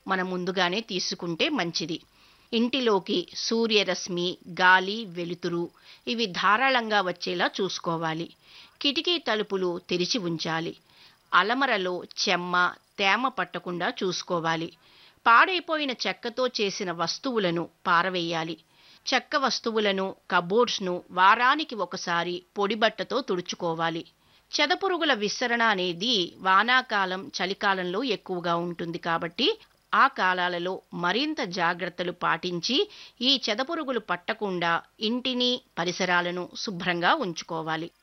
మనం ముందుగానే తీసుకుంటే మంచిది ఇంటిలోకి సూర్యరశ్మి గాలి వెలుతురు ఇవి ధారాళంగా వచ్చేలా చూసుకోవాలి కిటికీ తలుపులు తెరిచి ఉంచాలి అలమరలో చెమ్మ తేమ పట్టకుండా చూసుకోవాలి పాడైపోయిన చెక్కతో చేసిన వస్తువులను పారవేయాలి చెక్క వస్తువులను కబోర్డ్స్ను వారానికి ఒకసారి పొడిబట్టతో తుడుచుకోవాలి చెదపురుగుల విస్తరణ అనేది వానాకాలం చలికాలంలో ఎక్కువగా ఉంటుంది కాబట్టి ఆ కాలాలలో మరింత జాగ్రత్తలు పాటించి ఈ చెదపురుగులు పట్టకుండా ఇంటిని పరిసరాలను శుభ్రంగా ఉంచుకోవాలి